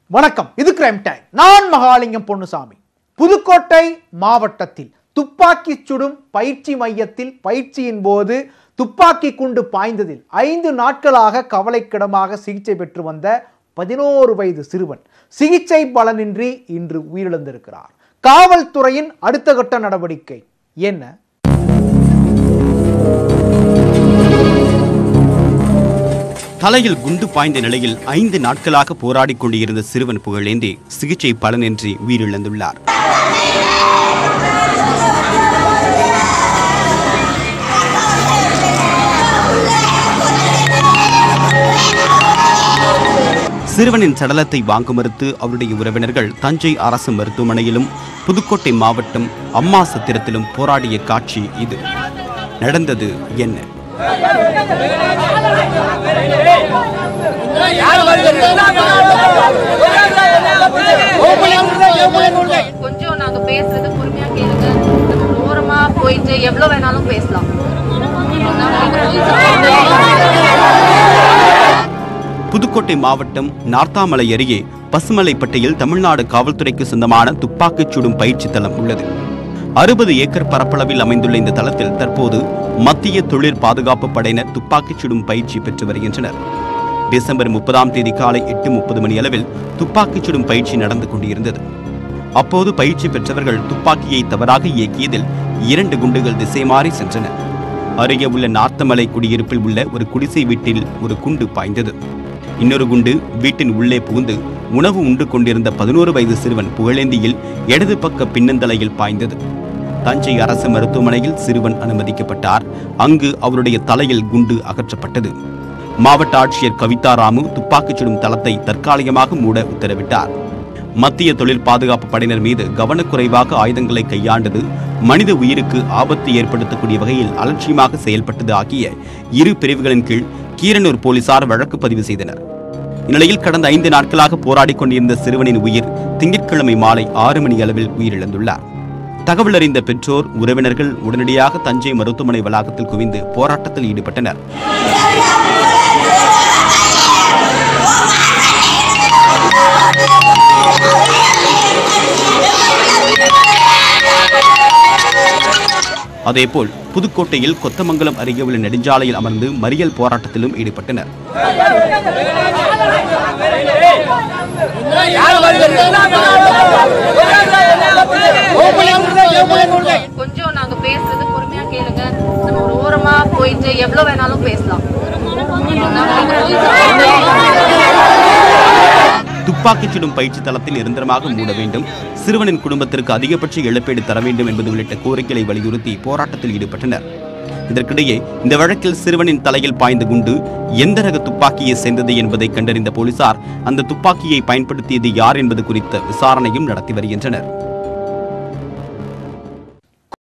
வணக்கம் இது crime time நான் மகாலிங்கம் பொன்னுசாமி புதுக்கோட்டை மாவட்டத்தில் துப்பாக்கி சுடும் பயிற்சி மையத்தில் பயிற்சியின் போது துப்பாக்கி குண்டு பாய்ந்ததில் ஐந்து நாட்களாக கவலைக்கிடமாக சிகிச்சை பெற்று வந்த பதினோரு வயது சிறுவன் சிகிச்சை பலனின்றி இன்று உயிரிழந்திருக்கிறார் காவல்துறையின் அடுத்த கட்ட நடவடிக்கை என்ன தலையில் குண்டு பாய்ந்த நிலையில் ஐந்து நாட்களாக போராடிக் கொண்டிருந்த சிறுவன் புகழேந்தி சிகிச்சை பலனின்றி உயிரிழந்துள்ளார் சிறுவனின் சடலத்தை வாங்க மறுத்து அவருடைய உறவினர்கள் தஞ்சை அரசு மருத்துவமனையிலும் புதுக்கோட்டை மாவட்டம் அம்மா சத்திரத்திலும் போராடிய காட்சி இது நடந்தது என்ன கொஞ்சம் நாங்க பேசுறது பொறுமையா கேளுங்க நம்ம ஒரு ஓரமா போயிட்டு எவ்வளவு வேணாலும் பேசலாம் புதுக்கோட்டை மாவட்டம் நார்த்தாமலை அருகே பசுமலைப்பட்டையில் தமிழ்நாடு காவல்துறைக்கு சொந்தமான துப்பாக்கிச் சுடும் பயிற்சி தளம் உள்ளது அறுபது ஏக்கர் பரப்பளவில் அமைந்துள்ள இந்த தளத்தில் தற்போது மத்திய தொழிற் பாதுகாப்பு படையினர் துப்பாக்கிச் சுடும் பயிற்சி பெற்று வருகின்றனர் டிசம்பர் முப்பதாம் தேதி காலை எட்டு முப்பது மணி அளவில் துப்பாக்கிச் சுடும் பயிற்சி நடந்து கொண்டிருந்தது அப்போது பயிற்சி பெற்றவர்கள் துப்பாக்கியை தவறாக இயக்கியதில் இரண்டு குண்டுகள் திசை மாறி சென்றன அருகே உள்ள நார்த்தமலை குடியிருப்பில் உள்ள ஒரு குடிசை வீட்டில் ஒரு குண்டு பாய்ந்தது இன்னொரு குண்டு வீட்டின் உள்ளே புகுந்து உணவு உண்டு கொண்டிருந்த பதினோரு வயது சிறுவன் புகழேந்தியில் இடது பக்க பின்னந்தலையில் பாய்ந்தது தஞ்சை அரசு மருத்துவமனையில் சிறுவன் அனுமதிக்கப்பட்டார் அங்கு அவருடைய தலையில் குண்டு அகற்றப்பட்டது மாவட்ட ஆட்சியர் கவிதா ராமு துப்பாக்கிச் சுடும் தளத்தை தற்காலிகமாக மூட உத்தரவிட்டார் மத்திய தொழில் பாதுகாப்பு படையினர் மீது கவனக்குறைவாக ஆயுதங்களை கையாண்டது மனித உயிருக்கு ஆபத்து ஏற்படுத்தக்கூடிய வகையில் அலட்சியமாக செயல்பட்டது ஆகிய இரு பிரிவுகளின் கீழ் கீரனூர் போலீசார் வழக்கு பதிவு செய்தனர் இந்நிலையில் கடந்த ஐந்து நாட்களாக போராடிக் கொண்டிருந்த சிறுவனின் உயிர் திங்கட்கிழமை மாலை ஆறு மணி அளவில் உயிரிழந்துள்ளார் தகவல் அறிந்த பெற்றோர் உறவினர்கள் உடனடியாக தஞ்சை மருத்துவமனை வளாகத்தில் குவிந்து போராட்டத்தில் ஈடுபட்டனர் அதேபோல் புதுக்கோட்டையில் கொத்தமங்கலம் அருகே உள்ள நெடுஞ்சாலையில் அமர்ந்து மறியல் போராட்டத்திலும் ஈடுபட்டனர் கொஞ்சம் நாங்க பேசுறது பொறுமையா கேளுங்க நம்ம ஒரு ஓரமா போயிட்டு எவ்வளவு வேணாலும் பேசலாம் துப்பாக்கிச் சுடும் பயிற்சி தளத்தில் நிரந்தரமாக மூட வேண்டும் சிறுவனின் குடும்பத்திற்கு அதிகபட்ச இழப்பீடு தர வேண்டும் என்பது உள்ளிட்ட கோரிக்கைகளை வலியுறுத்தி போராட்டத்தில் ஈடுபட்டனர் இதற்கிடையே இந்த வழக்கில் சிறுவனின் தலையில் பாய்ந்த குண்டு எந்த ரக துப்பாக்கியை சேர்ந்தது என்பதை கண்டறிந்த போலீசார் அந்த துப்பாக்கியை பயன்படுத்தியது யார் என்பது குறித்த விசாரணையும் நடத்தி வருகின்றனர்